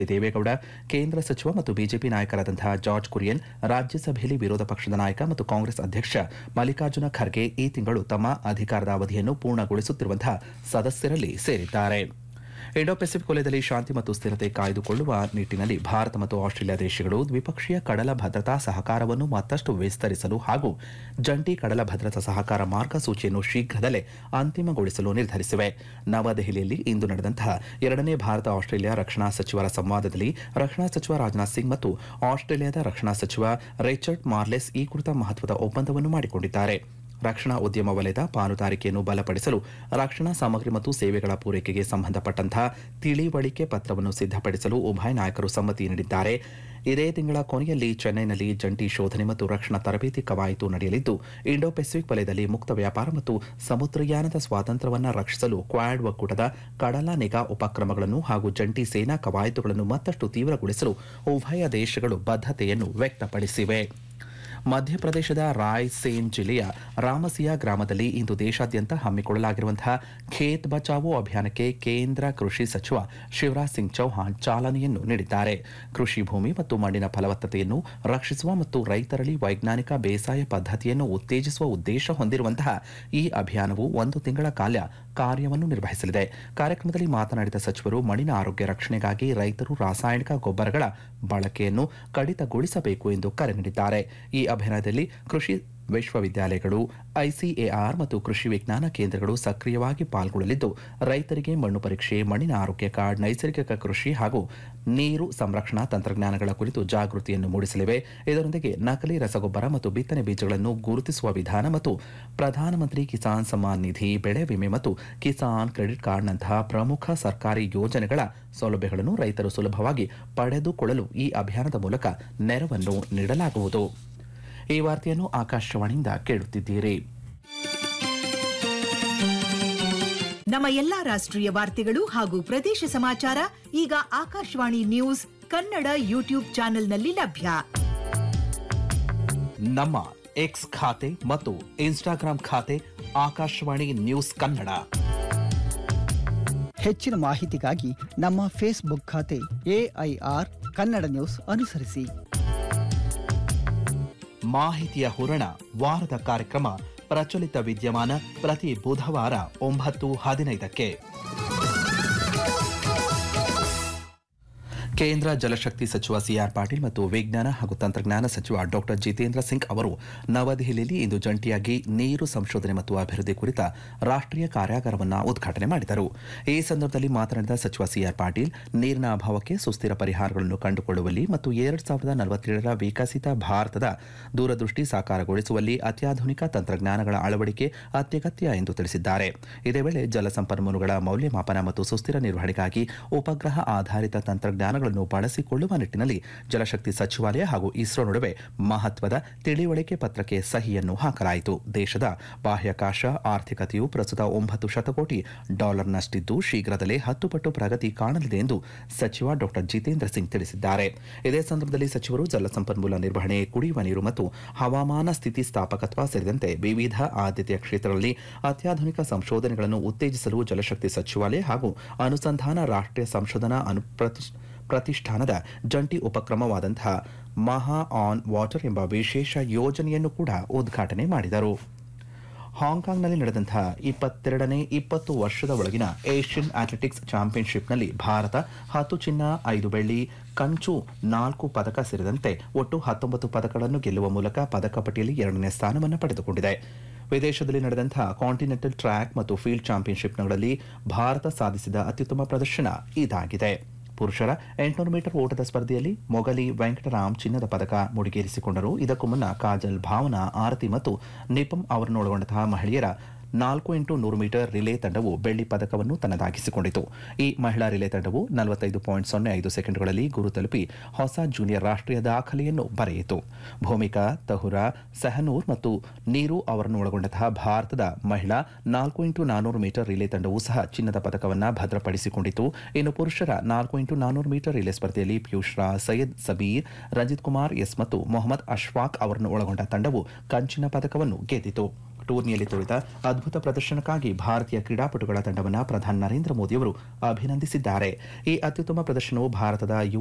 ದೇವೇಗೌಡ ಕೇಂದ್ರ ಸಚಿವ ಮತ್ತು ಬಿಜೆಪಿ ನಾಯಕರಾದಂತಹ ಜಾರ್ಜ್ ಕುರಿಯನ್ ರಾಜ್ಯಸಭೆಯಲ್ಲಿ ವಿರೋಧ ಪಕ್ಷದ ನಾಯಕ ಮತ್ತು ಕಾಂಗ್ರೆಸ್ ಅಧ್ಯಕ್ಷ ಮಲ್ಲಿಕಾರ್ಜುನ ಖರ್ಗೆ ಈ ತಿಂಗಳು ತಮ್ಮ ಅಧಿಕಾರದ ಅವಧಿಯನ್ನು ಪೂರ್ಣಗೊಳಿಸುತ್ತಿರುವಂತಹ ಸದಸ್ಯರಲ್ಲಿ ಸೇರಿದ್ದಾರೆ ಇಂಡೋ ಪೆಸಿಫಿಕ್ ವಲಯದಲ್ಲಿ ಶಾಂತಿ ಮತ್ತು ಸ್ಥಿರತೆ ಕಾಯ್ದುಕೊಳ್ಳುವ ನಿಟ್ಟಿನಲ್ಲಿ ಭಾರತ ಮತ್ತು ಆಸ್ಟ್ರೇಲಿಯಾ ದೇಶಗಳು ದ್ವಿಪಕ್ಷೀಯ ಕಡಲ ಭದ್ರತಾ ಸಹಕಾರವನ್ನು ಮತ್ತಷ್ಟು ವಿಸ್ತರಿಸಲು ಹಾಗೂ ಜಂಟಿ ಕಡಲ ಭದ್ರತಾ ಸಹಕಾರ ಮಾರ್ಗಸೂಚಿಯನ್ನು ಶೀಘ್ರದಲ್ಲೇ ಅಂತಿಮಗೊಳಿಸಲು ನಿರ್ಧರಿಸಿವೆ ನವದೆಹಲಿಯಲ್ಲಿ ಇಂದು ನಡೆದಂತಹ ಎರಡನೇ ಭಾರತ ಆಸ್ಟ್ರೇಲಿಯಾ ರಕ್ಷಣಾ ಸಚಿವರ ಸಂವಾದದಲ್ಲಿ ರಕ್ಷಣಾ ಸಚಿವ ರಾಜನಾಥ್ ಸಿಂಗ್ ಮತ್ತು ಆಸ್ಟ್ರೇಲಿಯಾದ ರಕ್ಷಣಾ ಸಚಿವ ರಿಚರ್ಡ್ ಮಾರ್ಲೆಸ್ ಈ ಕುರಿತ ಮಹತ್ವದ ಒಪ್ಪಂದವನ್ನು ಮಾಡಿಕೊಂಡಿದ್ದಾರೆ ರಕ್ಷಣಾ ಉದ್ಯಮ ವಲಯದ ಪಾಲುದಾರಿಕೆಯನ್ನು ಬಲಪಡಿಸಲು ರಕ್ಷಣಾ ಸಾಮಗ್ರಿ ಮತ್ತು ಸೇವೆಗಳ ಪೂರೈಕೆಗೆ ಸಂಬಂಧಪಟ್ಟಂತಹ ತಿಳಿವಳಿಕೆ ಪತ್ರವನ್ನು ಸಿದ್ಧಪಡಿಸಲು ಉಭಯ ನಾಯಕರು ಸಮ್ಮತಿ ನೀಡಿದ್ದಾರೆ ಇದೇ ತಿಂಗಳ ಕೊನೆಯಲ್ಲಿ ಚೆನ್ನೈನಲ್ಲಿ ಜಂಟಿ ಶೋಧನೆ ಮತ್ತು ರಕ್ಷಣಾ ತರಬೇತಿ ಕವಾಯತು ನಡೆಯಲಿದ್ದು ಇಂಡೋ ಪೆಸಿಫಿಕ್ ವಲಯದಲ್ಲಿ ಮುಕ್ತ ವ್ಯಾಪಾರ ಮತ್ತು ಸಮುದ್ರಯಾನದ ಸ್ವಾತಂತ್ರ್ಯವನ್ನು ರಕ್ಷಿಸಲು ಕ್ವಾಡ್ ಒಕ್ಕೂಟದ ಕಡಲ ನಿಗಾ ಉಪಕ್ರಮಗಳನ್ನು ಹಾಗೂ ಜಂಟಿ ಸೇನಾ ಕವಾಯತುಗಳನ್ನು ಮತ್ತಷ್ಟು ತೀವ್ರಗೊಳಿಸಲು ಉಭಯ ದೇಶಗಳು ಬದ್ಧತೆಯನ್ನು ವ್ಯಕ್ತಪಡಿಸಿವೆ ಮಧ್ಯಪ್ರದೇಶದ ರಾಯ್ಸೇನ್ ಜಿಲ್ಲೆಯ ರಾಮಸಿಯಾ ಗ್ರಾಮದಲ್ಲಿ ಇಂದು ದೇಶಾದ್ಯಂತ ಹಮ್ಮಿಕೊಳ್ಳಲಾಗಿರುವಂತಹ ಖೇತ್ ಬಚಾವೋ ಅಭಿಯಾನಕ್ಕೆ ಕೇಂದ್ರ ಕೃಷಿ ಸಚಿವ ಶಿವರಾಜ್ ಸಿಂಗ್ ಚೌಹಾಣ್ ಚಾಲನೆಯನ್ನು ನೀಡಿದ್ದಾರೆ ಕೃಷಿ ಭೂಮಿ ಮತ್ತು ಮಣ್ಣಿನ ಫಲವತ್ತತೆಯನ್ನು ರಕ್ಷಿಸುವ ಮತ್ತು ರೈತರಲ್ಲಿ ವೈಜ್ಞಾನಿಕ ಬೇಸಾಯ ಪದ್ಧತಿಯನ್ನು ಉತ್ತೇಜಿಸುವ ಉದ್ದೇಶ ಹೊಂದಿರುವಂತಹ ಈ ಅಭಿಯಾನವು ಒಂದು ತಿಂಗಳ ಕಾಲ ಕಾರ್ಯವನ್ನು ನಿರ್ವಹಿಸಲಿದೆ ಕಾರ್ಯಕ್ರಮದಲ್ಲಿ ಮಾತನಾಡಿದ ಸಚಿವರು ಮಣ್ಣಿನ ಆರೋಗ್ಯ ರಕ್ಷಣೆಗಾಗಿ ರೈತರು ರಾಸಾಯನಿಕ ಗೊಬ್ಬರಗಳ ಬಳಕೆಯನ್ನು ಕಡಿತಗೊಳಿಸಬೇಕು ಎಂದು ಕರೆ ನೀಡಿದ್ದಾರೆ ಈ ಅಭಿಯಾನದಲ್ಲಿ ಕೃಷಿ ವಿಶ್ವವಿದ್ಯಾಲಯಗಳು ಐಸಿಎಆರ್ ಮತ್ತು ಕೃಷಿ ವಿಜ್ಞಾನ ಕೇಂದ್ರಗಳು ಸಕ್ರಿಯವಾಗಿ ಪಾಲ್ಗೊಳ್ಳಲಿದ್ದು ರೈತರಿಗೆ ಮಣ್ಣು ಪರೀಕ್ಷೆ ಮಣ್ಣಿನ ಆರೋಗ್ಯ ಕಾರ್ಡ್ ನೈಸರ್ಗಿಕ ಕೃಷಿ ಹಾಗೂ ನೀರು ಸಂರಕ್ಷಣಾ ತಂತ್ರಜ್ಞಾನಗಳ ಕುರಿತು ಜಾಗೃತಿಯನ್ನು ಮೂಡಿಸಲಿವೆ ಇದರೊಂದಿಗೆ ನಕಲಿ ರಸಗೊಬ್ಬರ ಮತ್ತು ಬಿತ್ತನೆ ಬೀಜಗಳನ್ನು ಗುರುತಿಸುವ ವಿಧಾನ ಮತ್ತು ಪ್ರಧಾನಮಂತ್ರಿ ಕಿಸಾನ್ ಸಮ್ಮಾನ್ ನಿಧಿ ಬೆಳೆ ವಿಮೆ ಮತ್ತು ಕಿಸಾನ್ ಕ್ರೆಡಿಟ್ ಕಾರ್ಡ್ನಂತಹ ಪ್ರಮುಖ ಸರ್ಕಾರಿ ಯೋಜನೆಗಳ ಸೌಲಭ್ಯಗಳನ್ನು ರೈತರು ಸುಲಭವಾಗಿ ಪಡೆದುಕೊಳ್ಳಲು ಈ ಅಭಿಯಾನದ ಮೂಲಕ ನೆರವನ್ನು ನೀಡಲಾಗುವುದು ಈ ವಾರ್ತೆಯನ್ನು ಆಕಾಶವಾಣಿಯಿಂದ ಕೇಳುತ್ತಿದ್ದೀರಿ ನಮ್ಮ ಎಲ್ಲಾ ರಾಷ್ಟ್ರೀಯ ವಾರ್ತೆಗಳು ಹಾಗೂ ಪ್ರದೇಶ ಸಮಾಚಾರ ಈಗ ಆಕಾಶವಾಣಿ ನ್ಯೂಸ್ ಕನ್ನಡ ಯೂಟ್ಯೂಬ್ ಚಾನೆಲ್ನಲ್ಲಿ ಲಭ್ಯ ನಮ್ಮ ಎಕ್ಸ್ ಖಾತೆ ಮತ್ತು ಇನ್ಸ್ಟಾಗ್ರಾಂ ಖಾತೆ ಆಕಾಶವಾಣಿ ನ್ಯೂಸ್ ಕನ್ನಡ ಹೆಚ್ಚಿನ ಮಾಹಿತಿಗಾಗಿ ನಮ್ಮ ಫೇಸ್ಬುಕ್ ಖಾತೆ ಎಐಆರ್ ಕನ್ನಡ ನ್ಯೂಸ್ ಅನುಸರಿಸಿ ಮಾಹಿತಿಯ ಹೂರಣ ವಾರದ ಕಾರ್ಯಕ್ರಮ ಪ್ರಚಲಿತ ವಿದ್ಯಮಾನ ಪ್ರತಿ ಬುಧವಾರ ಒಂಬತ್ತು ಹದಿನೈದಕ್ಕೆ ಕೇಂದ್ರ ಜಲಶಕ್ತಿ ಸಚಿವ ಸಿಆರ್ ಪಾಟೀಲ್ ಮತ್ತು ವಿಜ್ಞಾನ ಹಾಗೂ ತಂತ್ರಜ್ಞಾನ ಸಚಿವ ಡಾಕ್ಟರ್ ಜಿತೇಂದ್ರ ಸಿಂಗ್ ಅವರು ನವದೆಹಲಿಯಲ್ಲಿ ಇಂದು ಜಂಟಿಯಾಗಿ ನೀರು ಸಂಶೋಧನೆ ಮತ್ತು ಅಭಿವೃದ್ಧಿ ಕುರಿತ ರಾಷ್ಟ್ರೀಯ ಕಾರ್ಯಾಗಾರವನ್ನು ಉದ್ಘಾಟನೆ ಮಾಡಿದರು ಈ ಸಂದರ್ಭದಲ್ಲಿ ಮಾತನಾಡಿದ ಸಚಿವ ಸಿಆರ್ ಪಾಟೀಲ್ ನೀರಿನ ಅಭಾವಕ್ಕೆ ಸುಸ್ಥಿರ ಪರಿಹಾರಗಳನ್ನು ಕಂಡುಕೊಳ್ಳುವಲ್ಲಿ ಮತ್ತು ಎರಡ್ ಸಾವಿರದ ನಲವತ್ತೇಳರ ವಿಕಸಿತ ಭಾರತದ ದೂರದೃಷ್ಟಿ ಸಾಕಾರಗೊಳಿಸುವಲ್ಲಿ ಅತ್ಯಾಧುನಿಕ ತಂತ್ರಜ್ಞಾನಗಳ ಅಳವಡಿಕೆ ಅತ್ಯಗತ್ಯ ಎಂದು ತಿಳಿಸಿದ್ದಾರೆ ಇದೇ ವೇಳೆ ಜಲಸಂಪನ್ಮೂಲಗಳ ಮೌಲ್ಯಮಾಪನ ಮತ್ತು ಸುಸ್ಥಿರ ನಿರ್ವಹಣೆಗಾಗಿ ಉಪಗ್ರಹ ಆಧಾರಿತ ತಂತ್ರಜ್ಞಾನಗಳನ್ನು ಬಳಸಿಕೊಳ್ಳುವ ನಿಟ್ಟಿನಲ್ಲಿ ಜಲಶಕ್ತಿ ಸಚಿವಾಲಯ ಹಾಗೂ ಇಸ್ರೋ ನಡುವೆ ಮಹತ್ವದ ತಿಳಿವಳಿಕೆ ಪತ್ರಕ್ಕೆ ಸಹಿಯನ್ನು ಹಾಕಲಾಯಿತು ದೇಶದ ಬಾಹ್ಯಾಕಾಶ ಆರ್ಥಿಕತೆಯು ಪ್ರಸ್ತುತ ಒಂಬತ್ತು ಶತಕೋಟಿ ಡಾಲರ್ನಷ್ಟಿದ್ದು ಶೀಘ್ರದಲ್ಲೇ ಹತ್ತು ಪಟ್ಟು ಪ್ರಗತಿ ಕಾಣಲಿದೆ ಎಂದು ಸಚಿವ ಡಾಕ್ಟರ್ ಜಿತೇಂದ್ರ ಸಿಂಗ್ ತಿಳಿಸಿದ್ದಾರೆ ಇದೇ ಸಂದರ್ಭದಲ್ಲಿ ಸಚಿವರು ಜಲಸಂಪನ್ಮೂಲ ನಿರ್ವಹಣೆ ಕುಡಿಯುವ ನೀರು ಮತ್ತು ಹವಾಮಾನ ಸ್ಥಿತಿಸ್ಥಾಪಕತ್ವ ಸೇರಿದಂತೆ ವಿವಿಧ ಆದ್ಯತೆಯ ಕ್ಷೇತ್ರಗಳಲ್ಲಿ ಅತ್ಯಾಧುನಿಕ ಸಂಶೋಧನೆಗಳನ್ನು ಉತ್ತೇಜಿಸಲು ಜಲಶಕ್ತಿ ಸಚಿವಾಲಯ ಹಾಗೂ ಅನುಸಂಧಾನ ರಾಷ್ಟ್ರೀಯ ಸಂಶೋಧನಾ ಅನು ಪ್ರತಿಷ್- ಪ್ರತಿಷ್ಠಾನದ ಜಂಟಿ ಉಪಕ್ರಮವಾದಂತಹ ಮಹಾ ಆನ್ ವಾಟರ್ ಎಂಬ ವಿಶೇಷ ಯೋಜನೆಯನ್ನು ಕೂಡ ಉದ್ಘಾಟನೆ ಮಾಡಿದರು ಹಾಂಗ್ಕಾಂಗ್ನಲ್ಲಿ ನಡೆದಂತಹ ಇಪ್ಪತ್ತೆರಡನೇ ಇಪ್ಪತ್ತು ವರ್ಷದ ಒಳಗಿನ ಏಷ್ಯನ್ ಅಥ್ಲೆಟಿಕ್ಸ್ ಚಾಂಪಿಯನ್ಶಿಪ್ನಲ್ಲಿ ಭಾರತ ಹತ್ತು ಚಿನ್ನ ಐದು ಬೆಳ್ಳಿ ಕಂಚು ನಾಲ್ಕು ಪದಕ ಸೇರಿದಂತೆ ಒಟ್ಟು ಹತ್ತೊಂಬತ್ತು ಪದಕಗಳನ್ನು ಗೆಲ್ಲುವ ಮೂಲಕ ಪದಕ ಪಟ್ಟಿಯಲ್ಲಿ ಎರಡನೇ ಸ್ಥಾನವನ್ನು ಪಡೆದುಕೊಂಡಿದೆ ವಿದೇಶದಲ್ಲಿ ನಡೆದಂತಹ ಕಾಂಟಿನೆಂಟಲ್ ಟ್ರ್ಯಾಕ್ ಮತ್ತು ಫೀಲ್ಡ್ ಚಾಂಪಿಯನ್ಶಿಪ್ಗಳಲ್ಲಿ ಭಾರತ ಸಾಧಿಸಿದ ಅತ್ಯುತ್ತಮ ಪ್ರದರ್ಶನ ಇದಾಗಿದೆ ಪುರುಷರ ಎಂಟುನೂರು ಮೀಟರ್ ಓಟದ ಸ್ಪರ್ಧೆಯಲ್ಲಿ ಮೊಗಲಿ ವೆಂಕಟರಾಮ್ ಚಿನ್ನದ ಪದಕ ಮುಡಿಗೇರಿಸಿಕೊಂಡರು ಇದಕ್ಕೂ ಮುನ್ನ ಕಾಜಲ್ ಭಾವನಾ ಆರತಿ ಮತ್ತು ನಿಪಂ ಅವರನ್ನೊಳಗೊಂಡಂತಹ ಮಹಿಳೆಯರ ನಾಲ್ಕು ಇಂಟು ನೂರು ಮೀಟರ್ ರಿಲೇ ತಂಡವು ಬೆಳ್ಳಿ ಪದಕವನ್ನು ತನ್ನದಾಗಿಸಿಕೊಂಡಿತು ಈ ಮಹಿಳಾ ರಿಲೇ ತಂಡವು ನಲವತ್ತೈದು ಪಾಯಿಂಟ್ ಸೊನ್ನೆ ಐದು ಸೆಕೆಂಡ್ಗಳಲ್ಲಿ ಗುರು ತಲುಪಿ ಹೊಸ ಜೂನಿಯರ್ ರಾಷ್ಟ್ರೀಯ ದಾಖಲೆಯನ್ನು ಬರೆಯಿತು ಭೂಮಿಕಾ ತಹುರಾ ಸಹನೂರ್ ಮತ್ತು ನೀರು ಅವರನ್ನು ಒಳಗೊಂಡಂತಹ ಭಾರತದ ಮಹಿಳಾ ನಾಲ್ಕು ಇಂಟು ನಾನೂರು ಮೀಟರ್ ರಿಲೇ ತಂಡವು ಸಹ ಚಿನ್ನದ ಪದಕವನ್ನು ಭದ್ರಪಡಿಸಿಕೊಂಡಿತು ಇನ್ನು ಪುರುಷರ ನಾಲ್ಕು ಇಂಟು ನಾನೂರು ಮೀಟರ್ ರಿಲೇ ಸ್ಪರ್ಧೆಯಲ್ಲಿ ಪಿಯೂಷ್ ರಾಜ್ ಸೈಯದ್ ಸಬೀರ್ ರಂಜಿತ್ ಕುಮಾರ್ ಎಸ್ ಮತ್ತು ಮೊಹಮ್ಮದ್ ಅಶ್ಫಾಕ್ ಅವರನ್ನು ಒಳಗೊಂಡ ತಂಡವು ಕಂಚಿನ ಪದಕವನ್ನು ಗೆದ್ದಿತು ಟೂರ್ನಿಯಲ್ಲಿ ತೋರಿದ ಅದ್ಭುತ ಪ್ರದರ್ಶನಕ್ಕಾಗಿ ಭಾರತೀಯ ಕ್ರೀಡಾಪಟುಗಳ ತಂಡವನ್ನು ಪ್ರಧಾನಿ ನರೇಂದ್ರ ಮೋದಿಯವರು ಅಭಿನಂದಿಸಿದ್ದಾರೆ ಈ ಅತ್ಯುತ್ತಮ ಪ್ರದರ್ಶನವು ಭಾರತದ ಯುವ